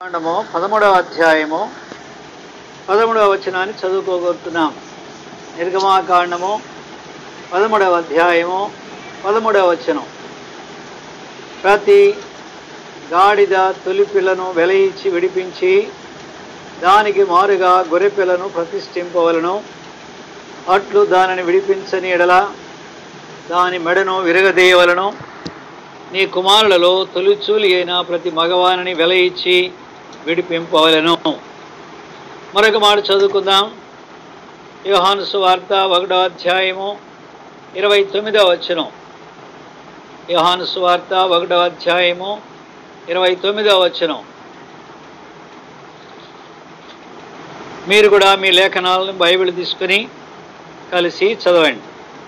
కాండము పదమూడవ అధ్యాయము పదమూడవ వచనాన్ని చదువుకోగలుగుతున్నాం నిర్గమాకాండము పదమూడవ అధ్యాయము పదమూడవ వచనం ప్రతి గాడిద తొలిపిల్లను వెల ఇచ్చి విడిపించి దానికి మారుగా గొర్రెపిల్లను ప్రతిష్ఠింపవలను అట్లు దానిని విడిపించని ఎడల దాని మెడను విరగదీయవలను నీ కుమారులలో తొలిచూలి అయిన ప్రతి మగవానిని వెల ఇచ్చి విడిపింపవలను మరొక మాట చదువుకుందాం యోహాను సువార్త ఒకటో అధ్యాయము ఇరవై తొమ్మిదవ వచనం యోహాను సువార్త ఒకటో అధ్యాయము ఇరవై తొమ్మిదవ వచనం మీరు కూడా మీ లేఖనాలను బైబిల్ తీసుకుని కలిసి చదవండి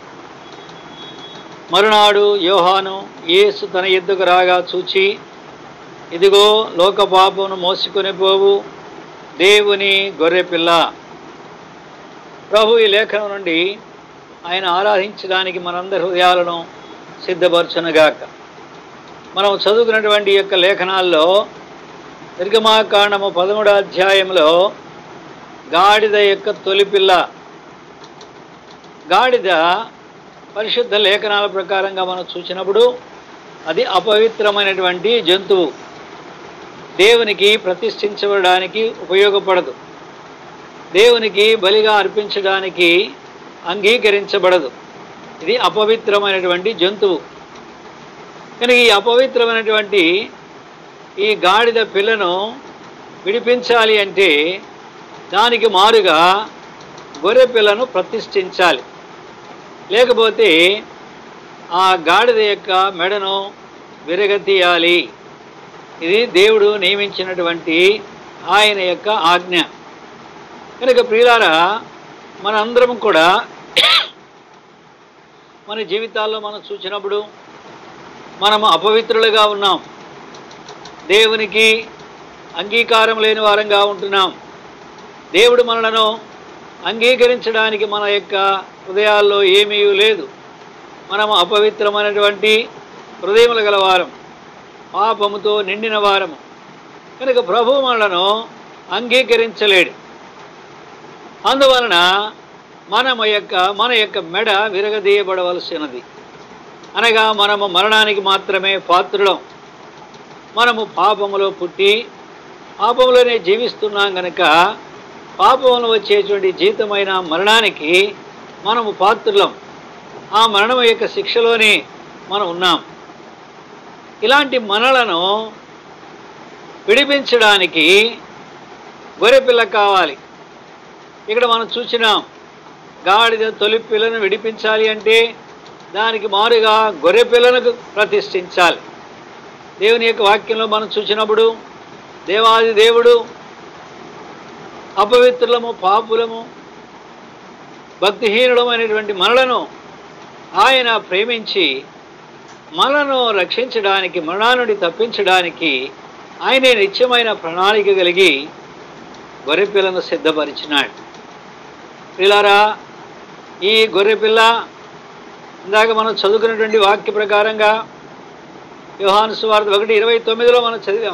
మరునాడు యోహాను యేసు తన ఎద్దుకు రాగా చూచి ఇదిగో లోక పాపమును మోసుకొని పోవు దేవుని గొర్రెపిల్ల ప్రభు ఈ లేఖనం నుండి ఆయన ఆరాధించడానికి మనందరి హృదయాలను సిద్ధపరచునుగాక మనం చదువుకున్నటువంటి ఈ యొక్క లేఖనాల్లో నిర్గమాకాండము పదమూడో అధ్యాయంలో గాడిద యొక్క తొలిపిల్ల గాడిద పరిశుద్ధ లేఖనాల ప్రకారంగా మనం చూసినప్పుడు అది అపవిత్రమైనటువంటి జంతువు దేవునికి ప్రతిష్ఠించబడడానికి ఉపయోగపడదు దేవునికి బలిగా అర్పించడానికి అంగీకరించబడదు ఇది అపవిత్రమైనటువంటి జంతువు కనుక ఈ అపవిత్రమైనటువంటి ఈ గాడిద పిల్లను విడిపించాలి అంటే దానికి మారుగా గొర్రె పిల్లను ప్రతిష్ఠించాలి లేకపోతే ఆ గాడిద యొక్క మెడను విరగతీయాలి ఇది దేవుడు నియమించినటువంటి ఆయన యొక్క ఆజ్ఞ కనుక ప్రియులారా మనందరం కూడా మన జీవితాల్లో మనం చూసినప్పుడు మనము అపవిత్రులుగా ఉన్నాం దేవునికి అంగీకారం లేని వారంగా ఉంటున్నాం దేవుడు మనలను అంగీకరించడానికి మన యొక్క హృదయాల్లో ఏమీ లేదు మనము అపవిత్రమైనటువంటి హృదయములు గలవారం పాపముతో నిండిన వారము కనుక ప్రభు మనలను అంగీకరించలేడు అందువలన మనము యొక్క మన యొక్క మెడ విరగదీయబడవలసినది అనగా మనము మరణానికి మాత్రమే పాత్రులం మనము పాపములో పుట్టి పాపంలోనే జీవిస్తున్నాం కనుక పాపంలో వచ్చేటువంటి జీతమైన మరణానికి మనము పాత్రులం ఆ మరణం యొక్క శిక్షలోనే మనం ఉన్నాం ఇలాంటి మనలను విడిపించడానికి గొర్రెపిల్ల కావాలి ఇక్కడ మనం చూసినాం గాడిద తొలి పిల్లను విడిపించాలి అంటే దానికి మారుగా గొర్రె పిల్లను ప్రతిష్ఠించాలి దేవుని యొక్క వాక్యంలో మనం చూసినప్పుడు దేవాది దేవుడు అపవిత్రులము పాపులము భక్తిహీనులమైనటువంటి మనలను ఆయన ప్రేమించి మనను రక్షించడానికి మరణా నుండి తప్పించడానికి ఆయనే నిత్యమైన ప్రణాళిక కలిగి గొర్రెపిల్లను సిద్ధపరిచినాడు పిల్లారా ఈ గొర్రెపిల్ల ఇందాక మనం చదువుకున్నటువంటి వాక్య ప్రకారంగా యోహాను సువార్త ఒకటి ఇరవై తొమ్మిదిలో మనం చదివాం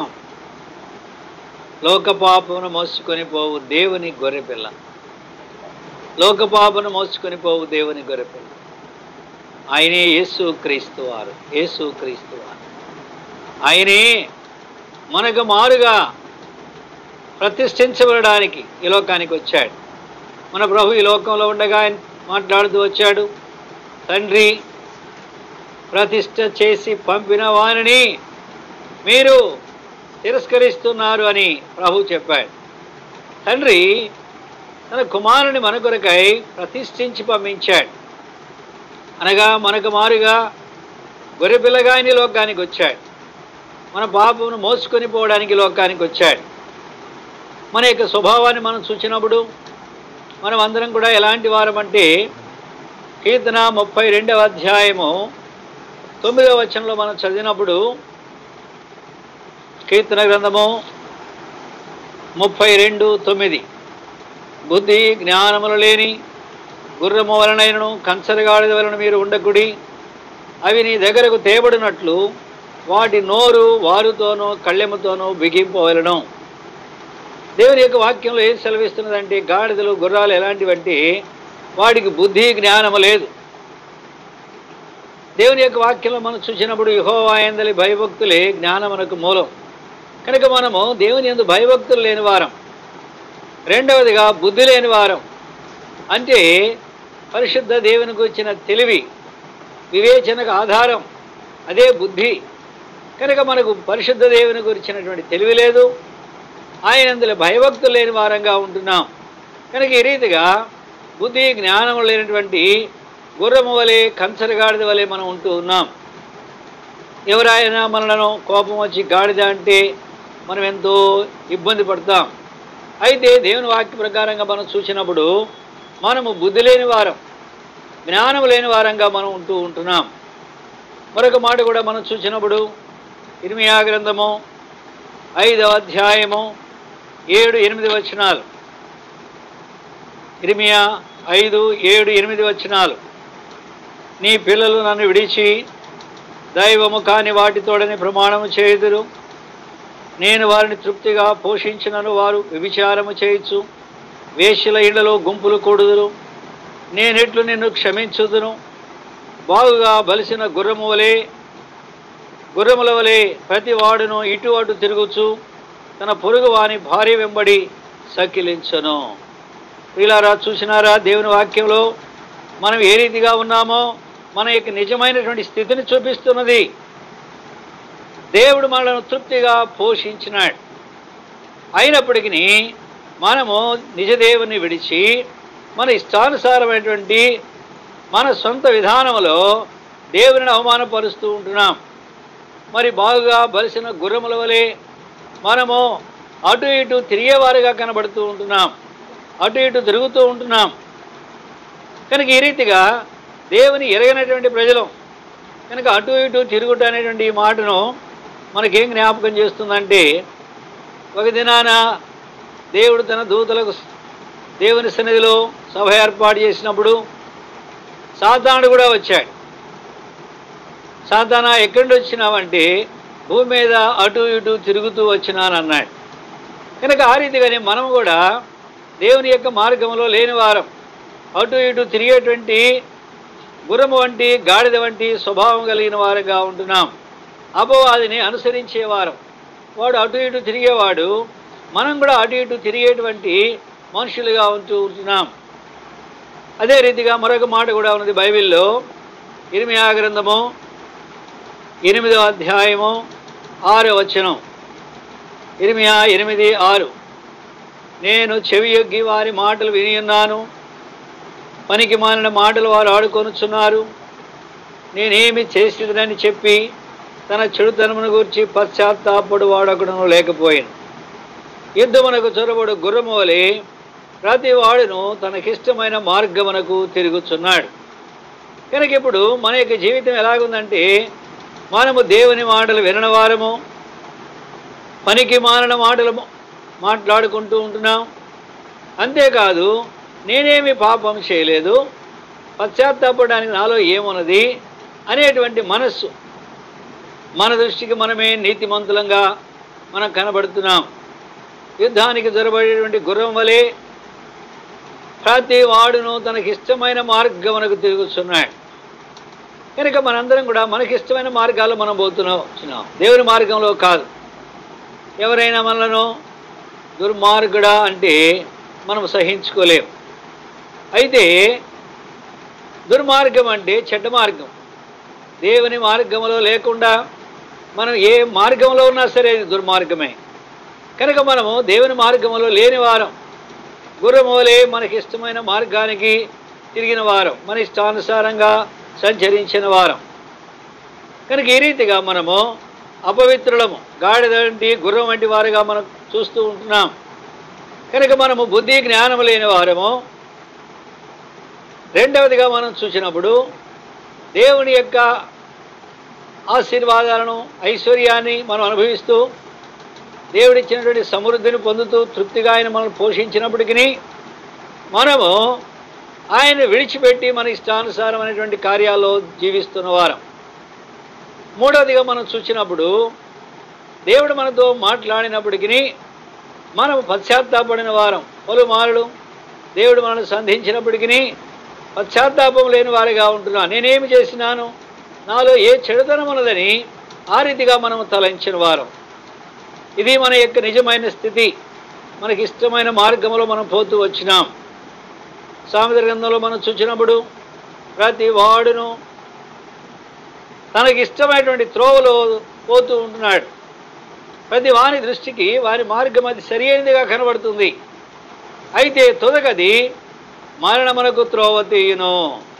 లోక పాపమును మోసుకొని పోవు దేవుని గొర్రెపిల్ల లోక పాపను మోసుకొని పోవు దేవుని గొర్రెపిల్ల ఆయనే యేసు క్రీస్తు వారు యేసు క్రీస్తు వారు ఆయనే మనకు మారుగా ప్రతిష్ఠించబడడానికి ఈ లోకానికి వచ్చాడు మన ప్రభు ఈ లోకంలో ఉండగా ఆయన మాట్లాడుతూ వచ్చాడు తండ్రి ప్రతిష్ఠ చేసి పంపిన వారిని మీరు తిరస్కరిస్తున్నారు అని ప్రభు చెప్పాడు తండ్రి తన కుమారుని మన కొరకై ప్రతిష్ఠించి పంపించాడు అనగా మనకు మారుగా గొర్రెపిల్లగా ఆయన ఈ లోకానికి వచ్చాడు మన పాపమును మోసుకొని పోవడానికి ఈ లోకానికి వచ్చాడు మన యొక్క స్వభావాన్ని మనం చూసినప్పుడు మనం అందరం కూడా ఎలాంటి వారం అంటే కీర్తన ముప్పై రెండవ అధ్యాయము తొమ్మిదవ వచనంలో మనం చదివినప్పుడు కీర్తన గ్రంథము ముప్పై రెండు తొమ్మిది బుద్ధి జ్ఞానములు లేని గుర్రము వలనైనను కంచరగాడిద వలన మీరు ఉండకుడి అవి నీ దగ్గరకు తేబడినట్లు వాటి నోరు వారుతోనూ కళ్ళెముతోనూ బిగింపవలను దేవుని యొక్క వాక్యంలో ఏం సెలవిస్తున్నదంటే గాడిదలు గుర్రాలు ఎలాంటివంటే వాడికి బుద్ధి జ్ఞానము లేదు దేవుని యొక్క వాక్యంలో మనం చూసినప్పుడు యహోవాయందలి భయభక్తులే జ్ఞానమునకు మూలం కనుక మనము దేవుని ఎందు భయభక్తులు లేని వారం రెండవదిగా బుద్ధి లేని వారం అంటే పరిశుద్ధ దేవునికి వచ్చిన తెలివి వివేచనకు ఆధారం అదే బుద్ధి కనుక మనకు పరిశుద్ధ దేవుని గురించినటువంటి తెలివి లేదు ఆయన అందులో భయభక్తులు లేని వారంగా ఉంటున్నాం కనుక ఈ రీతిగా బుద్ధి జ్ఞానం లేనటువంటి గుర్రము వలె కంచరగాడిద వలె మనం ఉంటూ ఉన్నాం ఎవరైనా మనలను కోపం వచ్చి గాడిద అంటే మనం ఎంతో ఇబ్బంది పడతాం అయితే దేవుని వాక్య ప్రకారంగా మనం చూసినప్పుడు మనము బుద్ధి లేని వారం జ్ఞానం లేని వారంగా మనం ఉంటూ ఉంటున్నాం మరొక మాట కూడా మనం చూసినప్పుడు ఇర్మియా గ్రంథము ఐదవ అధ్యాయము ఏడు ఎనిమిది వచనాలు ఇర్మియా ఐదు ఏడు ఎనిమిది వచనాలు నీ పిల్లలు నన్ను విడిచి దైవము కాని వాటితోడని ప్రమాణము చేయుదురు నేను వారిని తృప్తిగా పోషించినను వారు వ్యభిచారము చేయొచ్చు వేశ్యల ఇళ్లలో గుంపులు కూడుదురు నేనెట్లు నిన్ను క్షమించుదును బాగుగా బలిసిన గుర్రము వలె గుర్రముల వలె ప్రతి వాడును ఇటు అటు తిరుగుచు తన పొరుగు వాని భార్య వెంబడి సకిలించను వీలారా చూసినారా దేవుని వాక్యంలో మనం ఏ రీతిగా ఉన్నామో మన యొక్క నిజమైనటువంటి స్థితిని చూపిస్తున్నది దేవుడు మనలను తృప్తిగా పోషించినాడు అయినప్పటికీ మనము నిజదేవుని విడిచి మన ఇష్టానుసారమైనటువంటి మన సొంత విధానంలో దేవుని అవమానపరుస్తూ ఉంటున్నాం మరి బాగుగా బలిసిన గుర్రముల వలె మనము అటు ఇటు తిరిగేవారుగా కనబడుతూ ఉంటున్నాం అటు ఇటు తిరుగుతూ ఉంటున్నాం కనుక ఈ రీతిగా దేవుని ఎరగనటువంటి ప్రజలు కనుక అటు ఇటు తిరుగుట అనేటువంటి ఈ మాటను మనకేం జ్ఞాపకం చేస్తుందంటే ఒక దినాన దేవుడు తన దూతలకు దేవుని సన్నిధిలో సభ ఏర్పాటు చేసినప్పుడు సాతానుడు కూడా వచ్చాడు సాతానా ఎక్కడి నుండి వచ్చినావంటే భూమి మీద అటు ఇటు తిరుగుతూ వచ్చినానన్నాడు కనుక ఆ రీతిగానే మనం కూడా దేవుని యొక్క మార్గంలో లేని వారం అటు ఇటు తిరిగేటువంటి గుర్రము వంటి గాడిద వంటి స్వభావం కలిగిన వారంగా ఉంటున్నాం అపవాదిని అనుసరించేవారం వాడు అటు ఇటు తిరిగేవాడు మనం కూడా అటు ఇటు తిరిగేటువంటి మనుషులుగా ఉంటూ ఉంటున్నాం అదే రీతిగా మరొక మాట కూడా ఉన్నది బైబిల్లో ఇరిమియా గ్రంథము ఎనిమిదవ అధ్యాయము ఆరో వచనం ఇరిమియా ఎనిమిది ఆరు నేను చెవి యొగ్గి వారి మాటలు విని ఉన్నాను పనికి మాలిన మాటలు వారు ఆడుకొనుచున్నారు నేనేమి చేసేదని చెప్పి తన చెడుతనమును గురించి పశ్చాత్తాపడు వాడొకడును లేకపోయాను యుద్ధమునకు చొరబడు గుర్రము వలె ప్రతి వాడును తనకిష్టమైన మార్గమునకు తిరుగుచున్నాడు కనుక ఇప్పుడు మన యొక్క జీవితం ఎలాగుందంటే మనము దేవుని మాటలు వినని వారము పనికి మాలిన మాటలు మాట్లాడుకుంటూ ఉంటున్నాం అంతేకాదు నేనేమి పాపం చేయలేదు పశ్చాత్తాపడడానికి నాలో ఏమున్నది అనేటువంటి మనస్సు మన దృష్టికి మనమే నీతిమంతులంగా మనం కనబడుతున్నాం యుద్ధానికి జొరబడేటువంటి గుర్రం వలె ప్రతి వాడును తనకి ఇష్టమైన మార్గమునకు తిరుగుతున్నాడు కనుక మనందరం కూడా మనకి ఇష్టమైన మార్గాల్లో మనం పోతున్నాం వచ్చినాం దేవుని మార్గంలో కాదు ఎవరైనా మనలను దుర్మార్గుడా అంటే మనం సహించుకోలేం అయితే దుర్మార్గం అంటే చెడ్డ మార్గం దేవుని మార్గంలో లేకుండా మనం ఏ మార్గంలో ఉన్నా సరే అది దుర్మార్గమే కనుక మనము దేవుని మార్గంలో లేని వారం గుర్రమోలే మనకి ఇష్టమైన మార్గానికి తిరిగిన వారం మన ఇష్టానుసారంగా సంచరించిన వారం కనుక ఈ రీతిగా మనము అపవిత్రులము గాడిద వంటి గుర్రం వంటి వారుగా మనం చూస్తూ ఉంటున్నాం కనుక మనము బుద్ధి జ్ఞానం లేని వారము రెండవదిగా మనం చూసినప్పుడు దేవుని యొక్క ఆశీర్వాదాలను ఐశ్వర్యాన్ని మనం అనుభవిస్తూ దేవుడిచ్చినటువంటి సమృద్ధిని పొందుతూ తృప్తిగా ఆయన మనల్ని పోషించినప్పటికీ మనము ఆయన విడిచిపెట్టి మన ఇష్టానుసారమైనటువంటి కార్యాల్లో జీవిస్తున్న వారం మూడవదిగా మనం చూసినప్పుడు దేవుడు మనతో మాట్లాడినప్పటికీ మనము పశ్చాత్తాపడిన వారం పలుమారులు దేవుడు మనల్ని సంధించినప్పటికీ పశ్చాత్తాపం లేని వారిగా ఉంటున్నా నేనేమి చేసినాను నాలో ఏ చెడుతనం ఉన్నదని ఆ రీతిగా మనము తలంచిన వారం ఇది మన యొక్క నిజమైన స్థితి మనకి ఇష్టమైన మార్గంలో మనం పోతూ వచ్చినాం సామెత గ్రంథంలో మనం చూసినప్పుడు ప్రతి వాడును తనకి ఇష్టమైనటువంటి త్రోవలో పోతూ ఉంటున్నాడు ప్రతి వాని దృష్టికి వారి మార్గం అది సరైనదిగా కనబడుతుంది అయితే తొదగది మరణమునకు త్రోవ తీయును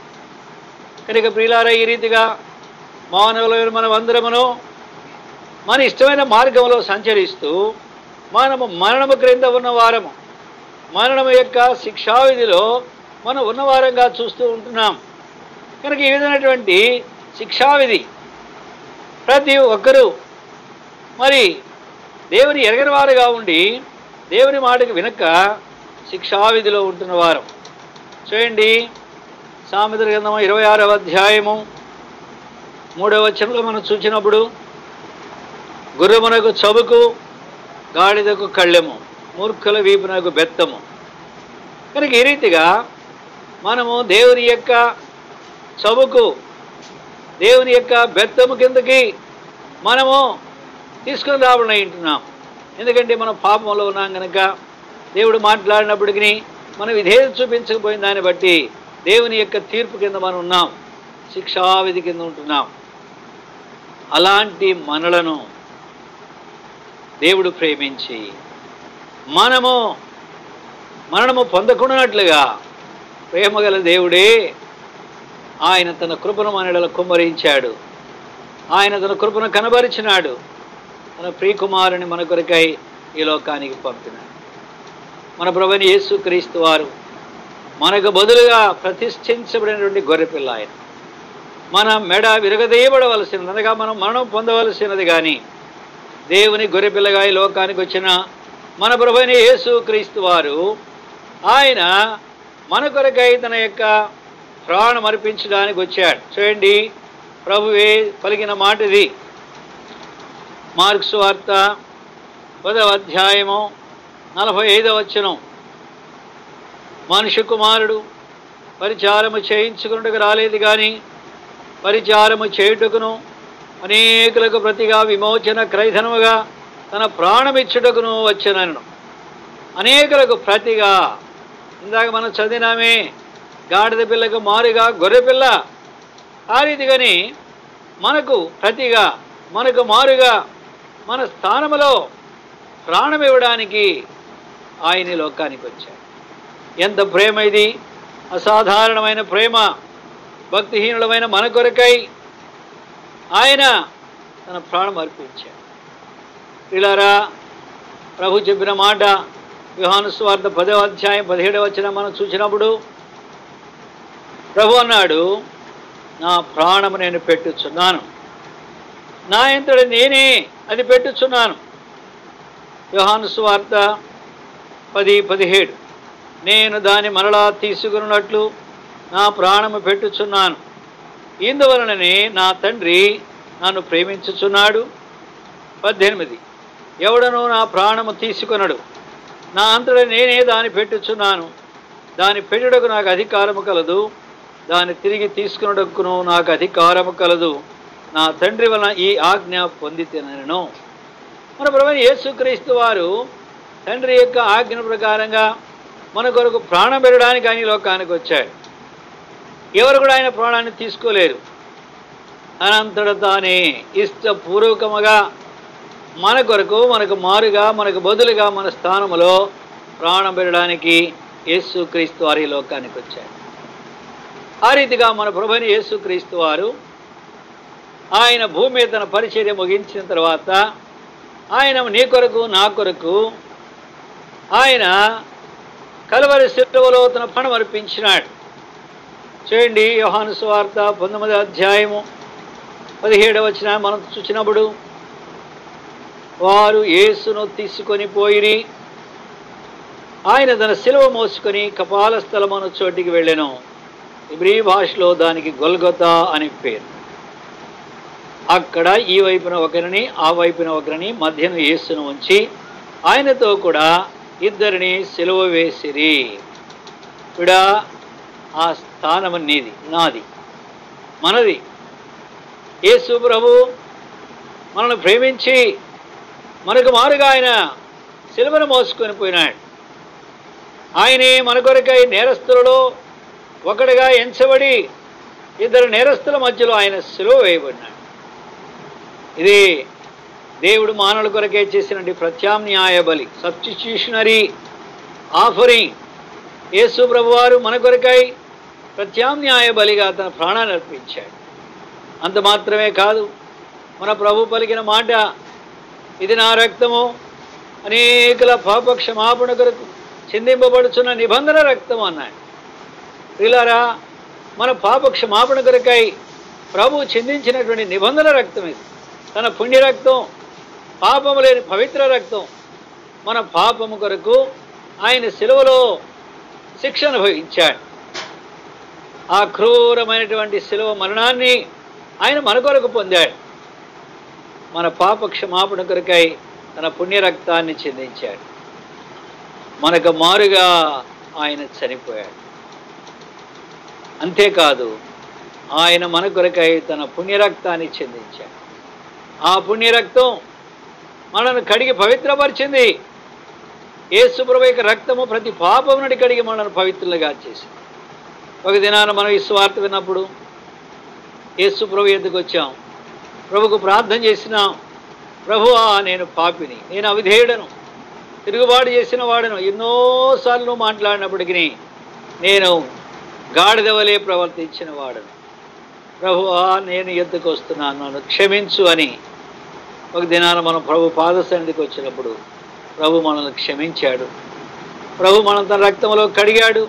కనుక ప్రియులారా ఈ రీతిగా మానవులైన మనం అందరమును మన ఇష్టమైన మార్గంలో సంచరిస్తూ మనము మరణము క్రింద ఉన్న వారము మరణము యొక్క శిక్షావిధిలో మనం ఉన్నవారంగా చూస్తూ ఉంటున్నాం కనుక ఈ విధమైనటువంటి శిక్షావిధి ప్రతి ఒక్కరూ మరి దేవుని ఎరగని వారుగా ఉండి దేవుని మాటకు వినక శిక్షావిధిలో ఉంటున్న వారు చూడండి సామెత గ్రంథము ఇరవై ఆరవ అధ్యాయము మూడవ వచనంలో మనం చూసినప్పుడు గుర్రమునకు చబుకు గాడిదకు కళ్ళెము మూర్ఖుల వీపునకు బెత్తము కనుక ఈ రీతిగా మనము దేవుని యొక్క చబుకు దేవుని యొక్క బెత్తము కిందకి మనము తీసుకుని రావడం ఉంటున్నాం ఎందుకంటే మనం పాపంలో ఉన్నాం కనుక దేవుడు మాట్లాడినప్పటికీ మనం విధేయత చూపించకపోయిన దాన్ని బట్టి దేవుని యొక్క తీర్పు కింద మనం ఉన్నాం శిక్షావిధి కింద ఉంటున్నాం అలాంటి మనలను దేవుడు ప్రేమించి మనము మరణము పొందకుండానట్లుగా ప్రేమగల దేవుడే ఆయన తన కృపను మనడల కుమ్మరించాడు ఆయన తన కృపను కనబరిచినాడు తన ప్రియకుమారుని మన కొరకై ఈ లోకానికి పంపినాడు మన ప్రభుని యేసు క్రీస్తు వారు మనకు బదులుగా ప్రతిష్ఠించబడినటువంటి గొర్రెపిల్ల ఆయన మన మెడ విరగదీయబడవలసినది అనగా మనం మరణం పొందవలసినది కానీ దేవుని గొర్రెపిల్లగా ఈ లోకానికి వచ్చిన మన ప్రభుని యేసు క్రీస్తు వారు ఆయన మన కొరకై తన యొక్క ప్రాణం అర్పించడానికి వచ్చాడు చూడండి ప్రభువే పలికిన మాట ఇది మార్క్స్ వార్త పదవ అధ్యాయము నలభై ఐదవ వచనం మనుష్య కుమారుడు పరిచారము చేయించుకున్నట్టుకు రాలేదు కానీ పరిచారము చేయుటకును అనేకులకు ప్రతిగా విమోచన క్రైధనముగా తన ప్రాణమిచ్చుటకును వచ్చనను అనేకులకు ప్రతిగా ఇందాక మనం చదివినామే గాడిద పిల్లకు మారుగా గొర్రె పిల్ల ఆ రీతిగాని మనకు ప్రతిగా మనకు మారుగా మన స్థానములో ప్రాణం ఇవ్వడానికి ఆయన ఈ లోకానికి వచ్చాడు ఎంత ప్రేమ ఇది అసాధారణమైన ప్రేమ భక్తిహీనులమైన మన కొరకై ఆయన తన ప్రాణం అర్పించాడు ఇలారా ప్రభు చెప్పిన మాట యోహాను స్వార్థ పదవ అధ్యాయం పదిహేడవ వచ్చిన మనం చూసినప్పుడు ప్రభు అన్నాడు నా ప్రాణము నేను పెట్టుచున్నాను నా ఎంతటి నేనే అది పెట్టుచున్నాను యోహాను స్వార్థ పది పదిహేడు నేను దాని మరలా తీసుకున్నట్లు నా ప్రాణము పెట్టుచున్నాను ఇందువలననే నా తండ్రి నన్ను ప్రేమించుచున్నాడు పద్దెనిమిది ఎవడనో నా ప్రాణము తీసుకొనడు నా అంతట నేనే దాన్ని పెట్టుచున్నాను దాని పెట్టుటకు నాకు అధికారము కలదు దాన్ని తిరిగి తీసుకున్నటకును నాకు అధికారము కలదు నా తండ్రి వలన ఈ ఆజ్ఞ పొందితేనను మన ప్రభు యేసుక్రీస్తు వారు తండ్రి యొక్క ఆజ్ఞ ప్రకారంగా మన కొరకు ప్రాణం పెరగడానికి ఆయన ఈ లోకానికి వచ్చాడు ఎవరు కూడా ఆయన ప్రాణాన్ని తీసుకోలేరు అనంతట తానే ఇష్టపూర్వకముగా మన కొరకు మనకు మారుగా మనకు బదులుగా మన స్థానములో ప్రాణం పెరగడానికి యేసుక్రీస్తు వారు ఈ లోకానికి వచ్చాడు ఆ రీతిగా మన ప్రభుని యేసుక్రీస్తు వారు ఆయన భూమి మీద తన పరిచర్య ముగించిన తర్వాత ఆయన నీ కొరకు నా కొరకు ఆయన కలవరి శిలువలో తన పణం అర్పించినాడు చూడండి యోహాను సువార్త పంతొమ్మిది అధ్యాయము పదిహేడవ వచ్చిన మనం చూసినప్పుడు వారు యేసును తీసుకొని పోయిరి ఆయన తన శిలువ మోసుకొని కపాల స్థలమును చోటికి వెళ్ళెను ఇబ్రీ భాషలో దానికి గొల్గొతా అని పేరు అక్కడ ఈ వైపున ఒకరిని ఆ వైపున ఒకరిని మధ్యన యేసును ఉంచి ఆయనతో కూడా ఇద్దరిని సిలువ వేసిరి ఇడా ఆ స్థానము నీది నాది మనది యేసు ప్రభు మనల్ని ప్రేమించి మనకు మారుగా ఆయన సిలువను మోసుకొని పోయినాడు ఆయనే మన కొరకై నేరస్తులలో ఒకటిగా ఎంచబడి ఇద్దరు నేరస్తుల మధ్యలో ఆయన సిలువ వేయబడినాడు ఇది దేవుడు మానవుల కొరకే చేసినటువంటి ప్రత్యామ్నాయ బలి సబ్స్టిట్యూషనరీ ఆఫరింగ్ యేసు ప్రభువారు మన కొరకై ప్రత్యామ్నాయ బలిగా తన ప్రాణాన్ని అర్పించాడు అంత మాత్రమే కాదు మన ప్రభు పలికిన మాట ఇది నా రక్తము అనేకల పాప క్షమాపణ కొరకు చిందింపబడుచున్న నిబంధన రక్తం అన్నాడు ప్రియులారా మన పాప క్షమాపణ కొరకై ప్రభు చిందించినటువంటి నిబంధన రక్తం ఇది తన పుణ్య రక్తం పాపము లేని పవిత్ర రక్తం మన పాపము కొరకు ఆయన సిలువలో శిక్ష అనుభవించాడు ఆ క్రూరమైనటువంటి శిలువ మరణాన్ని ఆయన మన కొరకు పొందాడు మన పాప క్షమాపణ కొరకై తన పుణ్య రక్తాన్ని చెందించాడు మనకు మారుగా ఆయన చనిపోయాడు అంతేకాదు ఆయన మన కొరకై తన పుణ్యరక్తాన్ని చెందించాడు ఆ పుణ్యరక్తం మనను కడిగి పవిత్రపరిచింది యేసుప్రభు యొక్క రక్తము ప్రతి పాపం నుండి కడిగి మనల్ని పవిత్రులుగా చేసింది ఒక దినాన మనం ఈ స్వార్థ విన్నప్పుడు యేసు ప్రభు ఎందుకు వచ్చాం ప్రభుకు ప్రార్థన చేసినాం ప్రభువా నేను పాపిని నేను అవిధేయుడను తిరుగుబాటు చేసిన వాడను ఎన్నోసార్లు మాట్లాడినప్పటికీ నేను గాడిద వలె ప్రవర్తించిన వాడను ప్రభువా నేను ఎద్దుకు వస్తున్నాను నన్ను క్షమించు అని ఒక దినాన మనం ప్రభు పాదసన్నిధికి వచ్చినప్పుడు ప్రభు మనల్ని క్షమించాడు ప్రభు మనం తన రక్తంలో కడిగాడు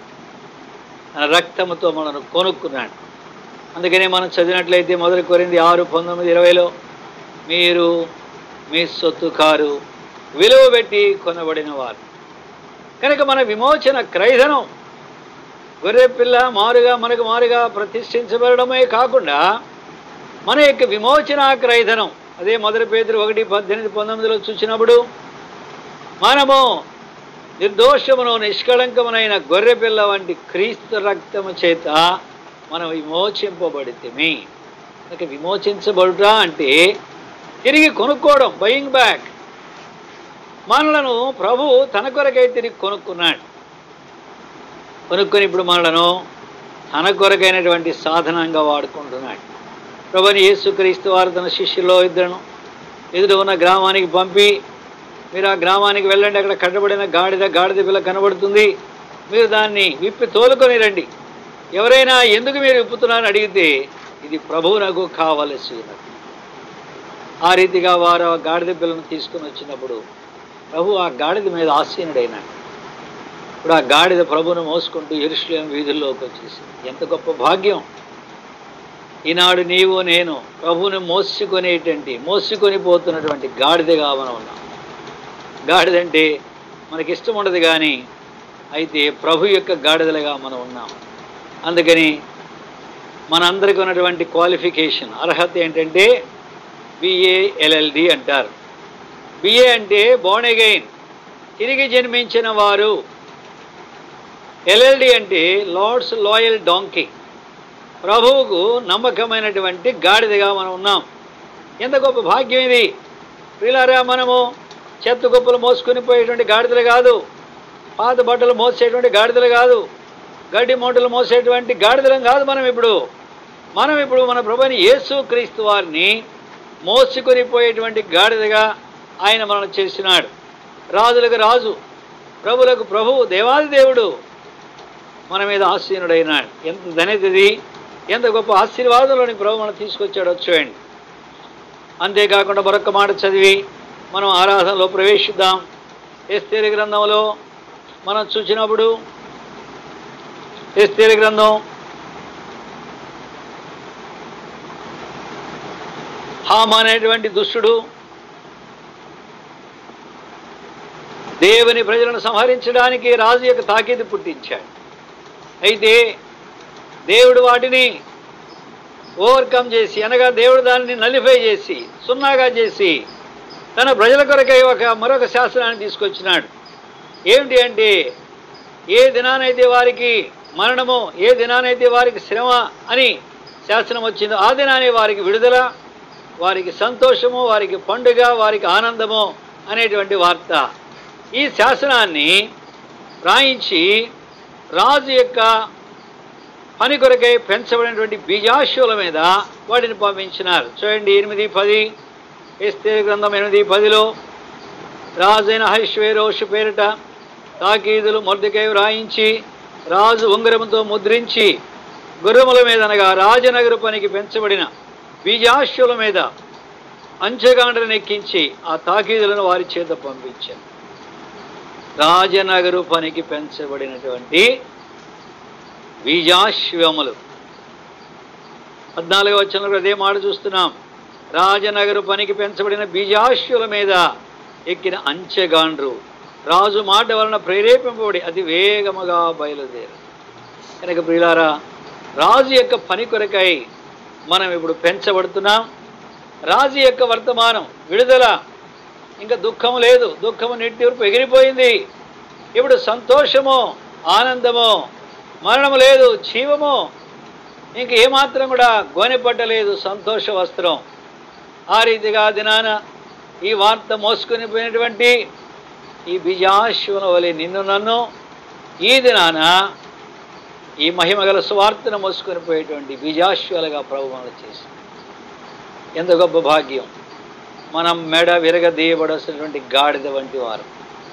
తన రక్తముతో మనను కొనుక్కున్నాడు అందుకనే మనం చదివినట్లయితే మొదలు కొరింది ఆరు పంతొమ్మిది ఇరవైలో మీరు మీ సొత్తు కారు విలువ పెట్టి కొనబడిన వారు కనుక మన విమోచన క్రైధనం గొర్రె పిల్ల మారుగా మనకు మారుగా ప్రతిష్ఠించబడమే కాకుండా మన యొక్క విమోచన క్రైధనం అదే మొదటి పేదలు ఒకటి పద్దెనిమిది పంతొమ్మిదిలో చూసినప్పుడు మనము నిర్దోషమును నిష్కళంకమునైన గొర్రె పిల్ల వంటి క్రీస్తు రక్తము చేత మనం విమోచింపబడితేమి కనుక విమోచించబడుట అంటే తిరిగి కొనుక్కోవడం బయింగ్ బ్యాక్ మనలను ప్రభు తన కొరకై తిరిగి కొనుక్కున్నాడు కొనుక్కొని ఇప్పుడు మనలను తన కొరకైనటువంటి సాధనంగా వాడుకుంటున్నాడు ప్రభుని యేసుక్రీస్తు వారు తన శిష్యుల్లో ఇద్దరును ఎదురు ఉన్న గ్రామానికి పంపి మీరు ఆ గ్రామానికి వెళ్ళండి అక్కడ కట్టబడిన గాడిద గాడిద పిల్ల కనబడుతుంది మీరు దాన్ని విప్పి తోలుకొని రండి ఎవరైనా ఎందుకు మీరు విప్పుతున్నారని అడిగితే ఇది ప్రభువునకు కావలసి ఉన్నది ఆ రీతిగా వారు ఆ గాడిద పిల్లను తీసుకుని వచ్చినప్పుడు ప్రభు ఆ గాడిద మీద ఆసీనుడైనాడు ఇప్పుడు ఆ గాడిద ప్రభును మోసుకుంటూ ఎరుశ్లేం వీధుల్లోకి వచ్చేసింది ఎంత గొప్ప భాగ్యం ఈనాడు నీవు నేను ప్రభువుని మోసుకొనేటువంటి మోసుకొని పోతున్నటువంటి గాడిదగా మనం ఉన్నాం గాడిద అంటే మనకి ఇష్టం ఉండదు కానీ అయితే ప్రభు యొక్క గాడిదలుగా మనం ఉన్నాం అందుకని మనందరికీ ఉన్నటువంటి క్వాలిఫికేషన్ అర్హత ఏంటంటే బిఏ ఎల్ఎల్డి అంటారు బిఏ అంటే బోర్న్ అగైన్ తిరిగి జన్మించిన వారు ఎల్ఎల్డి అంటే లార్డ్స్ లాయల్ డాంకీ ప్రభువుకు నమ్మకమైనటువంటి గాడిదగా మనం ఉన్నాం ఎంత గొప్ప భాగ్యం ఇది ప్రియులారా మనము చెత్త గొప్పలు మోసుకొని పోయేటువంటి గాడిదలు కాదు పాత బట్టలు మోసేటువంటి గాడిదలు కాదు గడ్డి మూటలు మోసేటువంటి గాడిదలం కాదు మనం ఇప్పుడు మనం ఇప్పుడు మన ప్రభుని యేసు క్రీస్తు వారిని మోసుకొని పోయేటువంటి గాడిదగా ఆయన మనం చేసినాడు రాజులకు రాజు ప్రభులకు ప్రభువు దేవాది దేవుడు మన మీద ఆసీనుడైనాడు ఎంత ధనితది ఎంత గొప్ప ఆశీర్వాదంలోని ప్రభు మనం తీసుకొచ్చాడో చూడండి అంతేకాకుండా మరొక మాట చదివి మనం ఆరాధనలో ప్రవేశిద్దాం ఎస్తేరి గ్రంథంలో మనం చూసినప్పుడు ఎస్తేరి గ్రంథం హామ అనేటువంటి దుష్టుడు దేవుని ప్రజలను సంహరించడానికి రాజు యొక్క తాకీదు పుట్టించాడు అయితే దేవుడు వాటిని ఓవర్కమ్ చేసి అనగా దేవుడు దానిని నలిఫై చేసి సున్నాగా చేసి తన ప్రజల కొరకై ఒక మరొక శాస్త్రాన్ని తీసుకొచ్చినాడు ఏమిటి అంటే ఏ దినానైతే వారికి మరణము ఏ దినానైతే వారికి శ్రమ అని శాసనం వచ్చిందో ఆ దినానే వారికి విడుదల వారికి సంతోషము వారికి పండుగ వారికి ఆనందము అనేటువంటి వార్త ఈ శాసనాన్ని రాయించి రాజు యొక్క పని కొరకై పెంచబడినటువంటి బీజాశువుల మీద వాటిని పంపించినారు చూడండి ఎనిమిది పది ఇస్తే గ్రంథం ఎనిమిది పదిలో రాజైన హైశ్వేరోషు పేరిట తాకీదులు మొర్దికై వ్రాయించి రాజు ఉంగరముతో ముద్రించి గుర్రముల మీద అనగా రాజనగరు పనికి పెంచబడిన బీజాశ్యుల మీద అంచెగాండ్రను ఎక్కించి ఆ తాకీదులను వారి చేత పంపించారు రాజనగరు పనికి పెంచబడినటువంటి బీజాశ్వములు పద్నాలుగో వచ్చిన అదే మాట చూస్తున్నాం రాజనగరు పనికి పెంచబడిన బీజాశ్యుల మీద ఎక్కిన అంచెగాండ్రు రాజు మాట వలన ప్రేరేపింపబడి అతి వేగముగా బయలుదేరు కనుక ప్రియులారా రాజు యొక్క పని కొరకై మనం ఇప్పుడు పెంచబడుతున్నాం రాజు యొక్క వర్తమానం విడుదల ఇంకా దుఃఖము లేదు దుఃఖము నిట్టూర్పు ఎగిరిపోయింది ఇప్పుడు సంతోషము ఆనందము మరణము లేదు జీవము ఇంక ఏమాత్రం కూడా గోనెపట్టలేదు సంతోష వస్త్రం ఆ రీతిగా దినాన ఈ వార్త మోసుకొని పోయినటువంటి ఈ బీజాశ్వన వలె నిన్ను నన్ను ఈ దినాన ఈ మహిమగల సువార్తను మోసుకొని పోయేటువంటి బీజాశ్వాలుగా ప్రభు మనల్ని చేసి ఎంత గొప్ప భాగ్యం మనం మెడ విరగదీయబడాల్సినటువంటి గాడిద వంటి వారు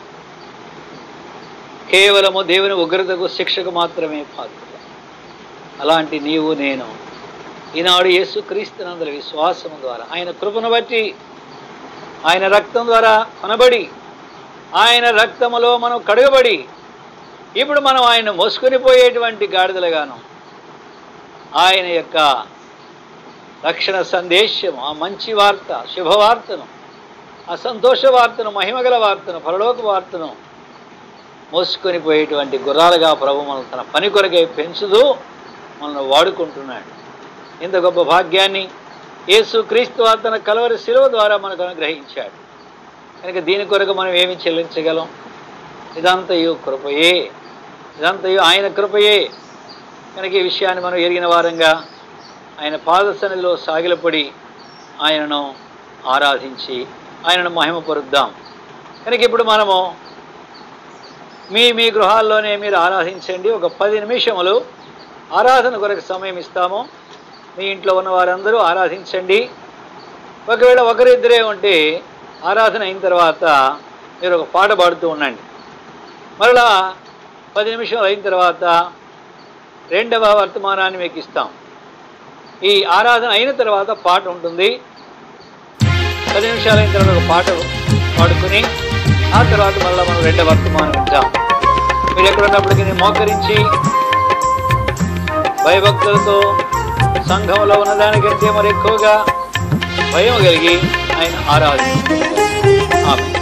కేవలము దేవుని ఉగ్రతకు శిక్షకు మాత్రమే పాత్ర అలాంటి నీవు నేను ఈనాడు యేసు క్రీస్తునందుల విశ్వాసం ద్వారా ఆయన కృపను బట్టి ఆయన రక్తం ద్వారా కొనబడి ఆయన రక్తములో మనం కడగబడి ఇప్పుడు మనం ఆయన మోసుకొని పోయేటువంటి గాడిదలుగాను ఆయన యొక్క రక్షణ సందేశం ఆ మంచి వార్త శుభవార్తను ఆ సంతోష వార్తను మహిమగల వార్తను పరలోక వార్తను మోసుకొని పోయేటువంటి గుర్రాలుగా ప్రభు మనం తన పని కొరకై పెంచుతూ మనల్ని వాడుకుంటున్నాడు ఇంత గొప్ప భాగ్యాన్ని యేసు క్రీస్తు తన కలవరి శిలువ ద్వారా మనకు అనుగ్రహించాడు కనుక దీని కొరకు మనం ఏమి చెల్లించగలం ఇదంతయు కృపయే ఇదంతయు ఆయన కృపయే కనుక ఈ విషయాన్ని మనం ఎరిగిన వారంగా ఆయన పాద సన్నిధిలో సాగిలపడి ఆయనను ఆరాధించి ఆయనను మహిమపరుద్దాం కనుక ఇప్పుడు మనము మీ మీ గృహాల్లోనే మీరు ఆరాధించండి ఒక పది నిమిషములు ఆరాధన కొరకు సమయం ఇస్తాము మీ ఇంట్లో ఉన్న వారందరూ ఆరాధించండి ఒకవేళ ఒకరిద్దరే ఉంటే ఆరాధన అయిన తర్వాత మీరు ఒక పాట పాడుతూ ఉండండి మరలా పది నిమిషాలు అయిన తర్వాత రెండవ వర్తమానాన్ని మీకు ఇస్తాం ఈ ఆరాధన అయిన తర్వాత పాట ఉంటుంది పది నిమిషాలు అయిన తర్వాత ఒక పాట పాడుకుని ఆ తర్వాత మళ్ళీ మనం రెండవ వర్తమానం వింటాం మీరు ఎక్కడ ఉన్నప్పటికీ నేను మోకరించి భయభక్తులతో సంఘంలో ఉన్నదానికంటే మరి ఎక్కువగా భయం కలిగి ఆయన ఆరాధించారు ఆమె